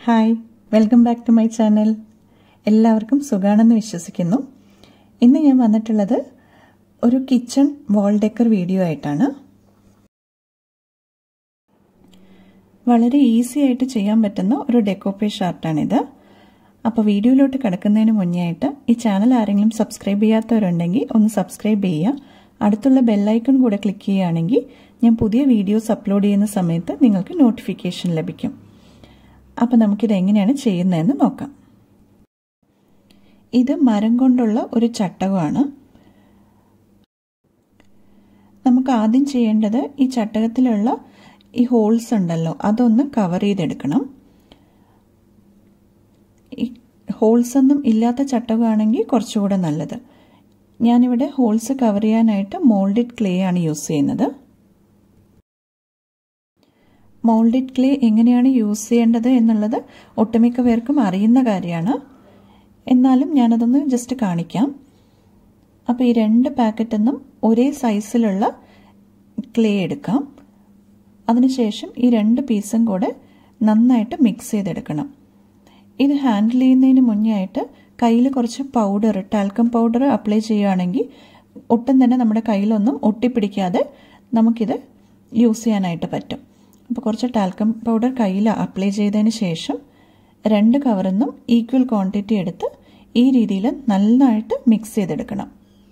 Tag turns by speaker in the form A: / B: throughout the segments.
A: hi welcome back to my channel എല്ലാവർക്കും സുഖാണെന്ന് വിശ്വസിക്കുന്നു ഇന്ന് ഞാൻ വന്നിട്ടുള്ളത് ഒരു കിച്ചൺ വാൾ ഡെക്കർ വീഡിയോ ആയിട്ടാണ് വളരെ ഈസി ആയിട്ട് ചെയ്യാൻ പറ്റുന്ന ഒരു ഡെക്കോപ്പേഷ് ആർട്ടാണിത് അപ്പോൾ വീഡിയോയിലോട്ട് കിടക്കുന്നതിന് മുന്നേ ആയിട്ട് ഈ ചാനൽ ആരെങ്കിലും സബ്സ്ക്രൈബ് ചെയ്യാത്തവരുണ്ടെങ്കിൽ ഒന്ന് സബ്സ്ക്രൈബ് ചെയ്യുക അടുത്തുള്ള ബെല്ലൈക്കൺ കൂടെ ക്ലിക്ക് ചെയ്യുകയാണെങ്കിൽ ഞാൻ പുതിയ വീഡിയോസ് അപ്ലോഡ് ചെയ്യുന്ന സമയത്ത് നിങ്ങൾക്ക് നോട്ടിഫിക്കേഷൻ ലഭിക്കും അപ്പോൾ നമുക്കിത് എങ്ങനെയാണ് ചെയ്യുന്നതെന്ന് നോക്കാം ഇത് മരം കൊണ്ടുള്ള ഒരു ചട്ടകമാണ് നമുക്ക് ആദ്യം ചെയ്യേണ്ടത് ഈ ചട്ടകത്തിലുള്ള ഈ ഹോൾസ് ഉണ്ടല്ലോ അതൊന്ന് കവർ ചെയ്തെടുക്കണം ഈ ഹോൾസ് ഒന്നും ഇല്ലാത്ത ചട്ടകമാണെങ്കിൽ കുറച്ചുകൂടെ നല്ലത് ഞാനിവിടെ ഹോൾസ് കവർ ചെയ്യാനായിട്ട് മോൾഡിഡ് ക്ലേ ആണ് യൂസ് ചെയ്യുന്നത് മോൾഡിഡ് ക്ലേ എങ്ങനെയാണ് യൂസ് ചെയ്യേണ്ടത് എന്നുള്ളത് ഒട്ടുമിക്ക പേർക്കും അറിയുന്ന കാര്യമാണ് എന്നാലും ഞാനതൊന്ന് ജസ്റ്റ് കാണിക്കാം അപ്പോൾ ഈ രണ്ട് പാക്കറ്റിൽ നിന്നും ഒരേ സൈസിലുള്ള ക്ലേ എടുക്കാം അതിനുശേഷം ഈ രണ്ട് പീസും കൂടെ നന്നായിട്ട് മിക്സ് ചെയ്തെടുക്കണം ഇത് ഹാൻഡിൽ ചെയ്യുന്നതിന് മുന്നേ ആയിട്ട് കയ്യിൽ കുറച്ച് പൗഡർ ടാൽക്കം പൗഡർ അപ്ലൈ ചെയ്യുകയാണെങ്കിൽ ഒട്ടും തന്നെ നമ്മുടെ കയ്യിലൊന്നും ഒട്ടിപ്പിടിക്കാതെ നമുക്കിത് യൂസ് ചെയ്യാനായിട്ട് പറ്റും അപ്പോൾ കുറച്ച് ടാൽക്കം പൗഡർ കയ്യിൽ അപ്ലൈ ചെയ്തതിന് ശേഷം രണ്ട് കവറിൽ നിന്നും ഈക്വൽ ക്വാണ്ടിറ്റി എടുത്ത് ഈ രീതിയിൽ നന്നായിട്ട് മിക്സ് ചെയ്തെടുക്കണം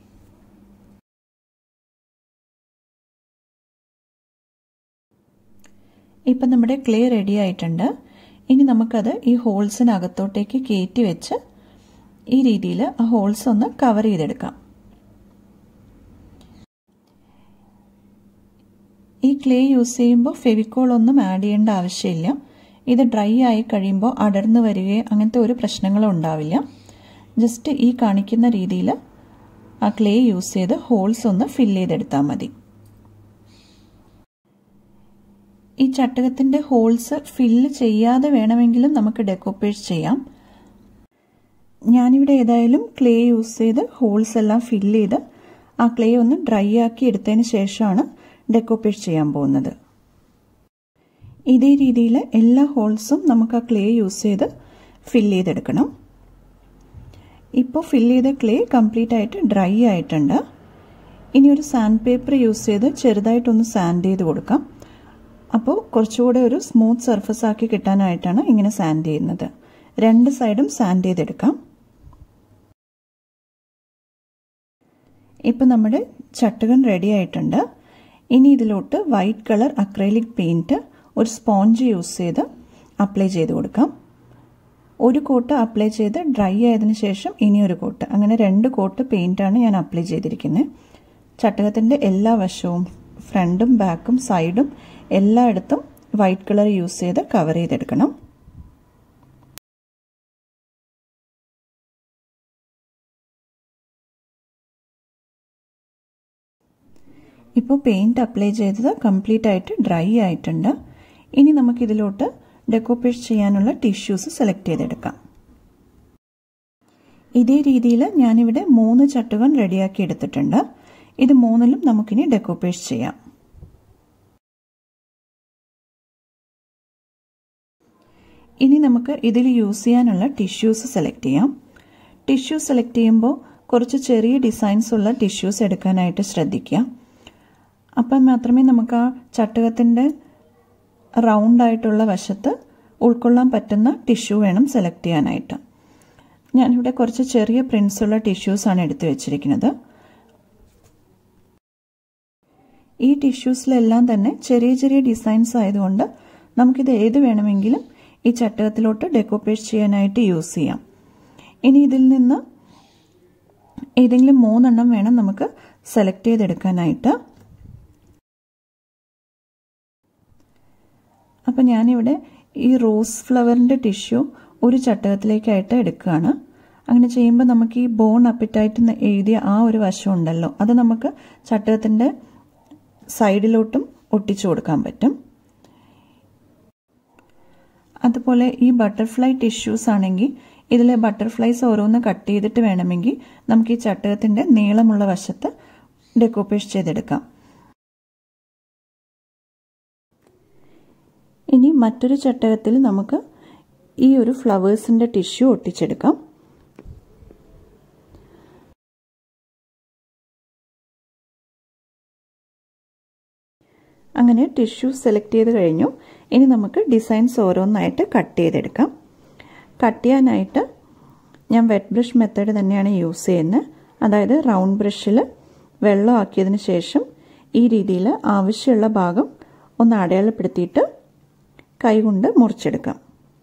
A: ഇപ്പം നമ്മുടെ ക്ലേ റെഡി ആയിട്ടുണ്ട് ഇനി നമുക്കത് ഈ ഹോൾസിനകത്തോട്ടേക്ക് കയറ്റി വെച്ച് ഈ രീതിയിൽ ആ ഹോൾസ് ഒന്ന് കവർ ചെയ്തെടുക്കാം ഈ ക്ലേ യൂസ് ചെയ്യുമ്പോൾ ഫെവിക്കോൾ ഒന്നും ആഡ് ചെയ്യേണ്ട ആവശ്യമില്ല ഇത് ഡ്രൈ ആയി കഴിയുമ്പോൾ അടർന്നു വരികയോ അങ്ങനത്തെ ഒരു പ്രശ്നങ്ങളും ഉണ്ടാവില്ല ജസ്റ്റ് ഈ കാണിക്കുന്ന രീതിയിൽ ആ ക്ലേ യൂസ് ചെയ്ത് ഹോൾസ് ഒന്ന് ഫിൽ ചെയ്തെടുത്താൽ മതി ഈ ചട്ടകത്തിൻ്റെ ഹോൾസ് ഫില്ല് ചെയ്യാതെ വേണമെങ്കിലും നമുക്ക് ഡെക്കോപ്പേറ്റ് ചെയ്യാം ഞാനിവിടെ ഏതായാലും ക്ലേ യൂസ് ചെയ്ത് ഹോൾസ് എല്ലാം ഫില്ല് ചെയ്ത് ആ ക്ലേ ഒന്ന് ഡ്രൈ ആക്കി എടുത്തതിന് ശേഷമാണ് ഡെക്കോപ്പേറ്റ് ചെയ്യാൻ പോകുന്നത് ഇതേ രീതിയിൽ എല്ലാ ഹോൾസും നമുക്ക് ആ ക്ലേ യൂസ് ചെയ്ത് ഫില്ല് ചെയ്തെടുക്കണം ഇപ്പോൾ ഫില്ല് ചെയ്ത ക്ലേ കംപ്ലീറ്റ് ആയിട്ട് ഡ്രൈ ആയിട്ടുണ്ട് ഇനി ഒരു സാൻഡ് പേപ്പർ യൂസ് ചെയ്ത് ചെറുതായിട്ടൊന്ന് സാൻഡ് ചെയ്ത് കൊടുക്കാം അപ്പോൾ കുറച്ചുകൂടെ ഒരു സ്മൂത്ത് സർഫസ് ആക്കി കിട്ടാനായിട്ടാണ് ഇങ്ങനെ സാൻഡ് ചെയ്യുന്നത് രണ്ട് സൈഡും സാൻഡ് ചെയ്തെടുക്കാം ഇപ്പം നമ്മുടെ ചട്ടുകൻ റെഡി ആയിട്ടുണ്ട് ഇനി ഇതിലോട്ട് വൈറ്റ് കളർ അക്രൈലിക് പെയിൻറ്റ് ഒരു സ്പോഞ്ച് യൂസ് ചെയ്ത് അപ്ലൈ ചെയ്ത് കൊടുക്കാം ഒരു കോട്ട് അപ്ലൈ ചെയ്ത് ഡ്രൈ ആയതിനു ശേഷം ഇനി ഒരു കോട്ട് അങ്ങനെ രണ്ട് കോട്ട് പെയിൻ്റാണ് ഞാൻ അപ്ലൈ ചെയ്തിരിക്കുന്നത് ചട്ടകത്തിൻ്റെ എല്ലാ വശവും ഫ്രണ്ടും ബാക്കും സൈഡും എല്ലായിടത്തും വൈറ്റ് കളർ യൂസ് ചെയ്ത് കവർ ചെയ്തെടുക്കണം ഇപ്പോൾ പെയിൻറ്റ് അപ്ലൈ ചെയ്തത് കംപ്ലീറ്റ് ആയിട്ട് ഡ്രൈ ആയിട്ടുണ്ട് ഇനി നമുക്കിതിലോട്ട് ഡെക്കോപ്പേഷ് ചെയ്യാനുള്ള ടിഷ്യൂസ് സെലക്ട് ചെയ്തെടുക്കാം ഇതേ രീതിയിൽ ഞാനിവിടെ മൂന്ന് ചട്ടുകൾ റെഡിയാക്കി എടുത്തിട്ടുണ്ട് ഇത് മൂന്നിലും നമുക്കിനി ഡെക്കോപ്പേഷ് ചെയ്യാം ഇനി നമുക്ക് ഇതിൽ യൂസ് ചെയ്യാനുള്ള ടിഷ്യൂസ് സെലക്ട് ചെയ്യാം ടിഷ്യൂ സെലക്ട് ചെയ്യുമ്പോൾ കുറച്ച് ചെറിയ ഡിസൈൻസ് ഉള്ള ടിഷ്യൂസ് എടുക്കാനായിട്ട് ശ്രദ്ധിക്കുക അപ്പം മാത്രമേ നമുക്ക് ആ ചട്ടകത്തിൻ്റെ റൗണ്ട് ആയിട്ടുള്ള വശത്ത് ഉൾക്കൊള്ളാൻ പറ്റുന്ന ടിഷ്യൂ വേണം സെലക്ട് ചെയ്യാനായിട്ട് ഞാനിവിടെ കുറച്ച് ചെറിയ പ്രിൻസ് ഉള്ള ടിഷ്യൂസാണ് എടുത്തു വെച്ചിരിക്കുന്നത് ഈ ടിഷ്യൂസിലെല്ലാം തന്നെ ചെറിയ ചെറിയ ഡിസൈൻസ് ആയതുകൊണ്ട് നമുക്കിത് ഏത് വേണമെങ്കിലും ഈ ചട്ടകത്തിലോട്ട് ഡെക്കോപ്പേറ്റ് ചെയ്യാനായിട്ട് യൂസ് ചെയ്യാം ഇനി ഇതിൽ നിന്ന് ഏതെങ്കിലും മൂന്നെണ്ണം വേണം നമുക്ക് സെലക്ട് ചെയ്തെടുക്കാനായിട്ട് അപ്പം ഞാനിവിടെ ഈ റോസ് ഫ്ലവറിൻ്റെ ടിഷ്യൂ ഒരു ചട്ടകത്തിലേക്കായിട്ട് എടുക്കുകയാണ് അങ്ങനെ ചെയ്യുമ്പോൾ നമുക്ക് ഈ ബോൺ അപ്പിറ്റൈറ്റ് എഴുതിയ ആ ഒരു വശം ഉണ്ടല്ലോ അത് നമുക്ക് ചട്ടകത്തിൻ്റെ സൈഡിലോട്ടും ഒട്ടിച്ചു കൊടുക്കാൻ പറ്റും അതുപോലെ ഈ ബട്ടർഫ്ലൈ ടിഷ്യൂസ് ആണെങ്കിൽ ഇതിലെ ബട്ടർഫ്ലൈസ് ഓരോന്ന് കട്ട് ചെയ്തിട്ട് വേണമെങ്കിൽ നമുക്ക് ഈ ചട്ടകത്തിൻ്റെ നീളമുള്ള വശത്ത് ഡെക്കോപ്പേഷ് ചെയ്തെടുക്കാം ഇനി മറ്റൊരു ചട്ടകത്തിൽ നമുക്ക് ഈ ഒരു ഫ്ലവേഴ്സിൻ്റെ ടിഷ്യൂ ഒട്ടിച്ചെടുക്കാം അങ്ങനെ ടിഷ്യൂ സെലക്ട് ചെയ്ത് കഴിഞ്ഞു ഇനി നമുക്ക് ഡിസൈൻസ് ഓരോന്നായിട്ട് കട്ട് ചെയ്തെടുക്കാം കട്ട് ചെയ്യാനായിട്ട് ഞാൻ വെറ്റ് ബ്രഷ് മെത്തേഡ് തന്നെയാണ് യൂസ് ചെയ്യുന്നത് അതായത് റൗണ്ട് ബ്രഷിൽ വെള്ളം ആക്കിയതിന് ശേഷം ഈ രീതിയിൽ ആവശ്യമുള്ള ഭാഗം ഒന്ന് അടയാളപ്പെടുത്തിയിട്ട് കൈകൊണ്ട് മുറിച്ചെടുക്കാം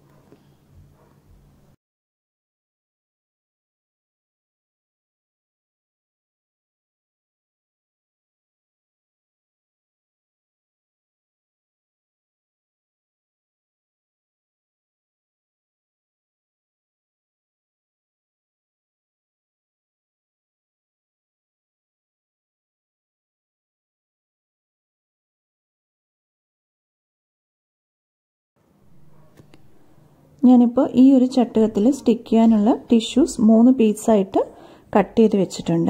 A: ഞാനിപ്പോൾ ഈ ഒരു ചട്ടുകത്തിൽ സ്റ്റിക്ക് ചെയ്യാനുള്ള ടിഷ്യൂസ് മൂന്ന് പീസായിട്ട് കട്ട് ചെയ്ത് വെച്ചിട്ടുണ്ട്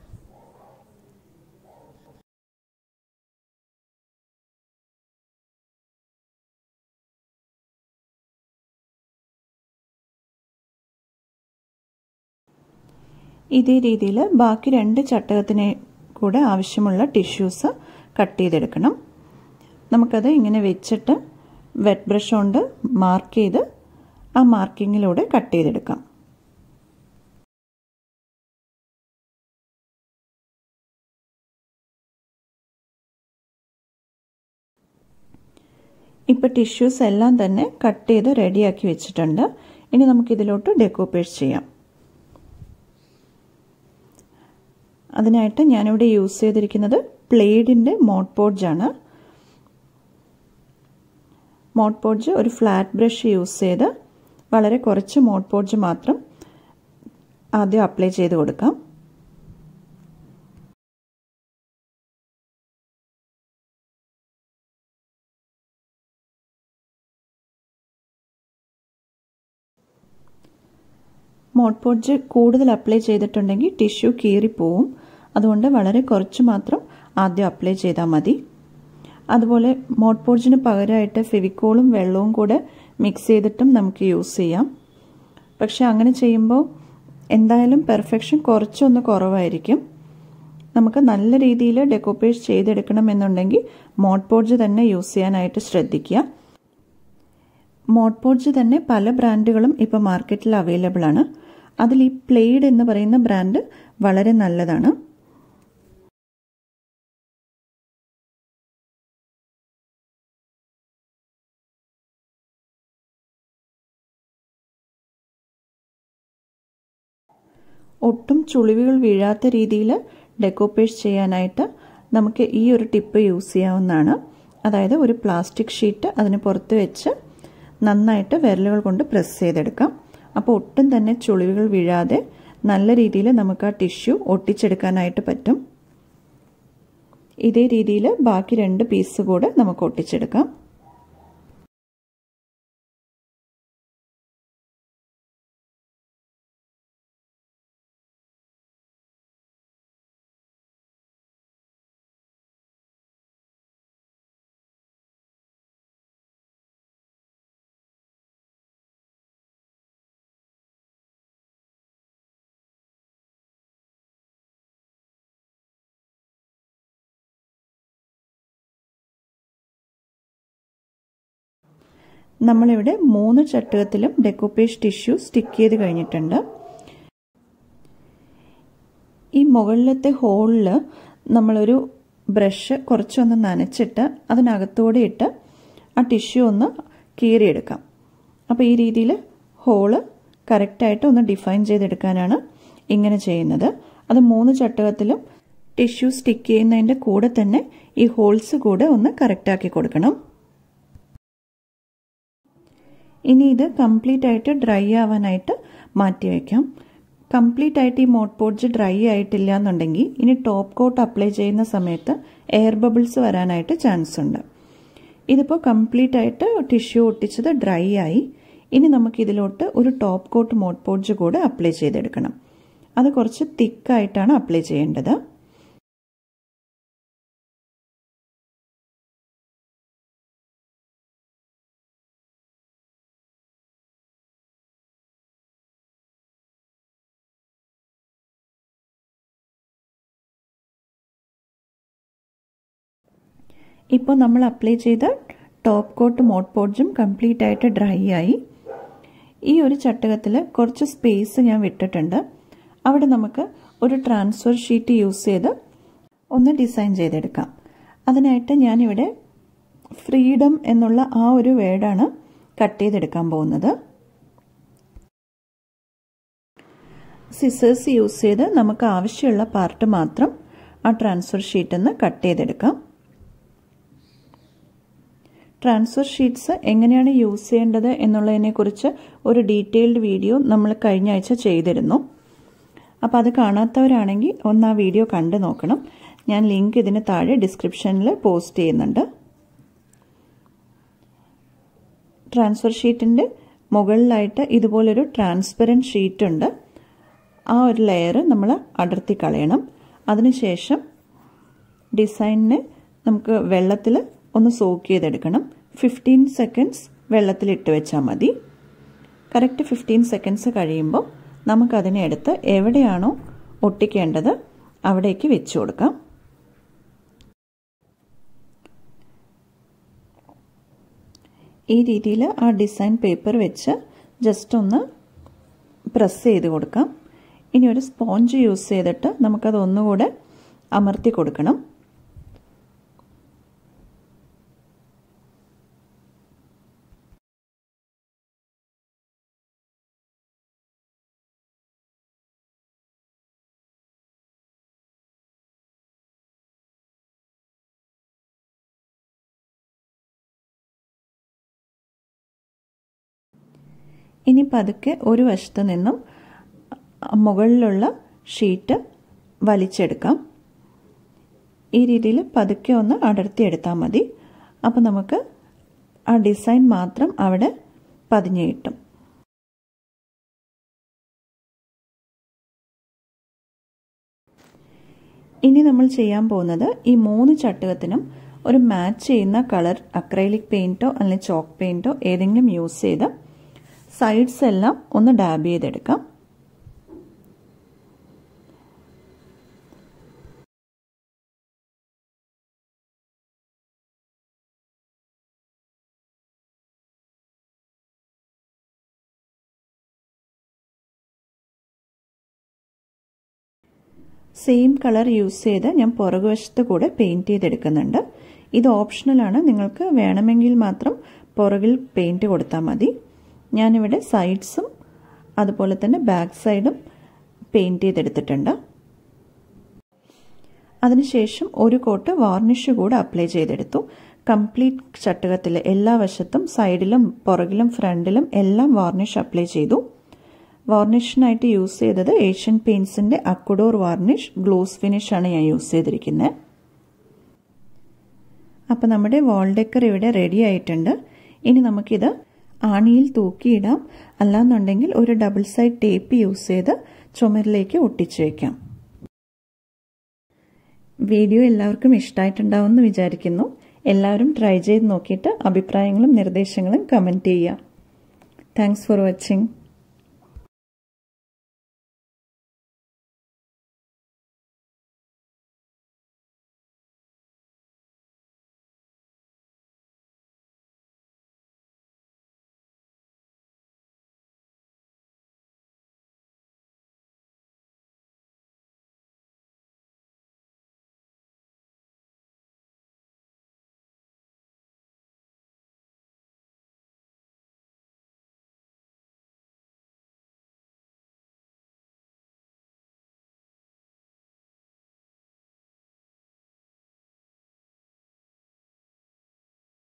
A: ഇതേ രീതിയിൽ ബാക്കി രണ്ട് ചട്ടകത്തിന് കൂടെ ആവശ്യമുള്ള ടിഷ്യൂസ് കട്ട് ചെയ്തെടുക്കണം നമുക്കത് ഇങ്ങനെ വെച്ചിട്ട് വെറ്റ് ബ്രഷ് കൊണ്ട് മാർക്ക് ചെയ്ത് ആ മാർക്കിങ്ങിലൂടെ കട്ട് ചെയ്തെടുക്കാം ഇപ്പോൾ ടിഷ്യൂസ് എല്ലാം തന്നെ കട്ട് ചെയ്ത് റെഡിയാക്കി വെച്ചിട്ടുണ്ട് ഇനി നമുക്കിതിലോട്ട് ഡെക്കോപ്പേഴ്സ് ചെയ്യാം അതിനായിട്ട് ഞാനിവിടെ യൂസ് ചെയ്തിരിക്കുന്നത് പ്ലേഡിൻ്റെ മോട്ട് പോഡ്ജാണ് മോട്ട് പോഡ്ജ് ഒരു ഫ്ലാറ്റ് ബ്രഷ് യൂസ് ചെയ്ത് വളരെ കുറച്ച് മോട്ട് പോഡ്ജ് മാത്രം ആദ്യം അപ്ലൈ ചെയ്ത് കൊടുക്കാം മോട്ട് പോഡ്ജ് കൂടുതൽ അപ്ലൈ ചെയ്തിട്ടുണ്ടെങ്കിൽ ടിഷ്യൂ കീറിപ്പോവും അതുകൊണ്ട് വളരെ കുറച്ച് മാത്രം ആദ്യം അപ്ലൈ ചെയ്താൽ മതി അതുപോലെ മോട്ട് പോഡ്ജിന് പകരമായിട്ട് ഫെവിക്കോളും വെള്ളവും കൂടെ മിക്സ് ചെയ്തിട്ടും നമുക്ക് യൂസ് ചെയ്യാം പക്ഷെ അങ്ങനെ ചെയ്യുമ്പോൾ എന്തായാലും പെർഫെക്ഷൻ കുറച്ചൊന്ന് കുറവായിരിക്കും നമുക്ക് നല്ല രീതിയിൽ ഡെക്കോപ്പേഴ്സ് ചെയ്തെടുക്കണം എന്നുണ്ടെങ്കിൽ മോട്ട് പോഡ്ജ് തന്നെ യൂസ് ചെയ്യാനായിട്ട് ശ്രദ്ധിക്കുക മോട്ട് പോഡ്ജ് തന്നെ പല ബ്രാൻഡുകളും ഇപ്പോൾ മാർക്കറ്റിൽ അവൈലബിൾ ആണ് അതിൽ ഈ പ്ലേഡ് എന്ന് പറയുന്ന ബ്രാൻഡ് വളരെ നല്ലതാണ് ഒട്ടും ചുളിവുകൾ വീഴാത്ത രീതിയിൽ ഡെക്കോപ്പേഴ്സ് ചെയ്യാനായിട്ട് നമുക്ക് ഈ ഒരു ടിപ്പ് യൂസ് ചെയ്യാവുന്നതാണ് അതായത് ഒരു പ്ലാസ്റ്റിക് ഷീറ്റ് അതിന് പുറത്ത് വെച്ച് നന്നായിട്ട് വിരലുകൾ കൊണ്ട് പ്രസ് ചെയ്തെടുക്കാം അപ്പോൾ ഒട്ടും തന്നെ ചുളിവുകൾ വീഴാതെ നല്ല രീതിയിൽ നമുക്ക് ആ ടിഷ്യൂ ഒട്ടിച്ചെടുക്കാനായിട്ട് പറ്റും ഇതേ രീതിയിൽ ബാക്കി രണ്ട് പീസ് കൂടെ നമുക്ക് ഒട്ടിച്ചെടുക്കാം നമ്മളിവിടെ മൂന്ന് ചട്ടുകത്തിലും ഡെക്കോപ്പേഷ് ടിഷ്യൂ സ്റ്റിക്ക് ചെയ്ത് കഴിഞ്ഞിട്ടുണ്ട് ഈ മുകളിലത്തെ ഹോളിൽ നമ്മളൊരു ബ്രഷ് കുറച്ചൊന്ന് നനച്ചിട്ട് അതിനകത്തൂടെ ഇട്ട് ആ ടിഷ്യൂ ഒന്ന് കീറിയെടുക്കാം അപ്പോൾ ഈ രീതിയിൽ ഹോള് കറക്റ്റായിട്ട് ഒന്ന് ഡിഫൈൻ ചെയ്തെടുക്കാനാണ് ഇങ്ങനെ ചെയ്യുന്നത് അത് മൂന്ന് ചട്ടുകത്തിലും ടിഷ്യൂ സ്റ്റിക്ക് ചെയ്യുന്നതിൻ്റെ കൂടെ തന്നെ ഈ ഹോൾസ് കൂടെ ഒന്ന് കറക്റ്റാക്കി കൊടുക്കണം ഇനി ഇത് കംപ്ലീറ്റ് ആയിട്ട് ഡ്രൈ ആവാനായിട്ട് മാറ്റി വയ്ക്കാം കംപ്ലീറ്റ് ആയിട്ട് ഈ മോട്ട് പോഡ്ജ് ഡ്രൈ ആയിട്ടില്ല എന്നുണ്ടെങ്കിൽ ഇനി ടോപ്പ് കോട്ട് അപ്ലൈ ചെയ്യുന്ന സമയത്ത് എയർ ബബിൾസ് വരാനായിട്ട് ചാൻസ് ഉണ്ട് ഇതിപ്പോൾ കംപ്ലീറ്റ് ആയിട്ട് ടിഷ്യൂ ഒട്ടിച്ചത് ഡ്രൈ ആയി ഇനി നമുക്ക് ഇതിലോട്ട് ഒരു ടോപ്പ് കോട്ട് മോട്ട് പോഡ്ജ് കൂടെ അപ്ലൈ ചെയ്തെടുക്കണം അത് കുറച്ച് തിക്കായിട്ടാണ് അപ്ലൈ ചെയ്യേണ്ടത് ഇപ്പോൾ നമ്മൾ അപ്ലൈ ചെയ്ത ടോപ്പ് കോട്ട് മോട്ട് പോഡ്ജും കംപ്ലീറ്റ് ആയിട്ട് ഡ്രൈ ആയി ഈ ഒരു ചട്ടകത്തിൽ കുറച്ച് സ്പേസ് ഞാൻ വിട്ടിട്ടുണ്ട് അവിടെ നമുക്ക് ഒരു ട്രാൻസ്ഫർ ഷീറ്റ് യൂസ് ചെയ്ത് ഒന്ന് ഡിസൈൻ ചെയ്തെടുക്കാം അതിനായിട്ട് ഞാനിവിടെ ഫ്രീഡം എന്നുള്ള ആ ഒരു വേർഡാണ് കട്ട് ചെയ്തെടുക്കാൻ പോകുന്നത് സിസേഴ്സ് യൂസ് ചെയ്ത് നമുക്ക് ആവശ്യമുള്ള പാർട്ട് മാത്രം ആ ട്രാൻസ്ഫർ ഷീറ്റിൽ നിന്ന് കട്ട് ചെയ്തെടുക്കാം ട്രാൻസ്ഫർ ഷീറ്റ്സ് എങ്ങനെയാണ് യൂസ് ചെയ്യേണ്ടത് എന്നുള്ളതിനെക്കുറിച്ച് ഒരു ഡീറ്റെയിൽഡ് വീഡിയോ നമ്മൾ കഴിഞ്ഞ ആഴ്ച ചെയ്തിരുന്നു അപ്പോൾ അത് കാണാത്തവരാണെങ്കിൽ ഒന്ന് ആ വീഡിയോ കണ്ടു നോക്കണം ഞാൻ ലിങ്ക് ഇതിന് താഴെ ഡിസ്ക്രിപ്ഷനിൽ പോസ്റ്റ് ചെയ്യുന്നുണ്ട് ട്രാൻസ്ഫർ ഷീറ്റിൻ്റെ മുകളിലായിട്ട് ഇതുപോലൊരു ട്രാൻസ്പെറൻറ്റ് ഷീറ്റ് ഉണ്ട് ആ ഒരു ലെയർ നമ്മൾ അടർത്തി കളയണം അതിനുശേഷം ഡിസൈനിന് നമുക്ക് വെള്ളത്തിൽ ഒന്ന് സോക്ക് ചെയ്തെടുക്കണം ഫിഫ്റ്റീൻ സെക്കൻഡ്സ് വെള്ളത്തിലിട്ട് വെച്ചാൽ മതി കറക്റ്റ് ഫിഫ്റ്റീൻ സെക്കൻഡ്സ് കഴിയുമ്പോൾ നമുക്കതിനെ എടുത്ത് എവിടെയാണോ ഒട്ടിക്കേണ്ടത് അവിടേക്ക് വെച്ച് കൊടുക്കാം ഈ രീതിയിൽ ആ ഡിസൈൻ പേപ്പർ വെച്ച് ജസ്റ്റ് ഒന്ന് പ്രസ് ചെയ്ത് കൊടുക്കാം ഇനി ഒരു സ്പോഞ്ച് യൂസ് ചെയ്തിട്ട് നമുക്കത് ഒന്നുകൂടെ അമർത്തി കൊടുക്കണം ഇനി പതുക്കെ ഒരു വശത്ത് നിന്നും മുകളിലുള്ള ഷീറ്റ് വലിച്ചെടുക്കാം ഈ രീതിയിൽ പതുക്കെ ഒന്ന് അടർത്തിയെടുത്താൽ മതി അപ്പോൾ നമുക്ക് ആ ഡിസൈൻ മാത്രം അവിടെ പതിഞ്ഞു കിട്ടും ഇനി നമ്മൾ ചെയ്യാൻ പോകുന്നത് ഈ മൂന്ന് ചട്ടുകത്തിനും ഒരു മാച്ച് ചെയ്യുന്ന കളർ അക്രൈലിക് പെയിൻറ്റോ അല്ലെങ്കിൽ ചോക്ക് പെയിൻറ്റോ ഏതെങ്കിലും യൂസ് ചെയ്ത് സൈഡ്സ് എല്ലാം ഒന്ന് ഡാബ് ചെയ്തെടുക്കാം സെയിം കളർ യൂസ് ചെയ്ത് ഞാൻ പുറകുവശത്ത് കൂടെ പെയിൻറ്റ് ചെയ്തെടുക്കുന്നുണ്ട് ഇത് ഓപ്ഷണലാണ് നിങ്ങൾക്ക് വേണമെങ്കിൽ മാത്രം പുറകിൽ പെയിൻറ്റ് കൊടുത്താൽ മതി ഞാനിവിടെ സൈഡ്സും അതുപോലെ തന്നെ ബാക്ക് സൈഡും പെയിൻറ്റ് ചെയ്തെടുത്തിട്ടുണ്ട് അതിനുശേഷം ഒരു കോട്ട് വാർണിഷ് കൂടെ അപ്ലൈ ചെയ്തെടുത്തു കംപ്ലീറ്റ് ചട്ടുകത്തിൽ എല്ലാ വശത്തും സൈഡിലും പുറകിലും ഫ്രണ്ടിലും എല്ലാം വാർണിഷ് അപ്ലൈ ചെയ്തു വാർണിഷിനായിട്ട് യൂസ് ചെയ്തത് ഏഷ്യൻ പെയിൻസിൻ്റെ അക്കുഡോർ വാർണിഷ് ഗ്ലോസ് ഫിനിഷ് ആണ് ഞാൻ യൂസ് ചെയ്തിരിക്കുന്നത് അപ്പോൾ നമ്മുടെ വാൾ ഡെക്കർ ഇവിടെ റെഡി ആയിട്ടുണ്ട് ഇനി നമുക്കിത് ആണിയിൽ തൂക്കിയിടാം അല്ലാന്നുണ്ടെങ്കിൽ ഒരു ഡബിൾ സൈഡ് ടേപ്പ് യൂസ് ചെയ്ത് ചുമരിലേക്ക് ഒട്ടിച്ചു വയ്ക്കാം വീഡിയോ എല്ലാവർക്കും ഇഷ്ടമായിട്ടുണ്ടാവുമെന്ന് വിചാരിക്കുന്നു എല്ലാവരും ട്രൈ ചെയ്ത് നോക്കിയിട്ട് അഭിപ്രായങ്ങളും നിർദ്ദേശങ്ങളും കമൻറ്റ് ചെയ്യുക താങ്ക്സ് ഫോർ വാച്ചിങ്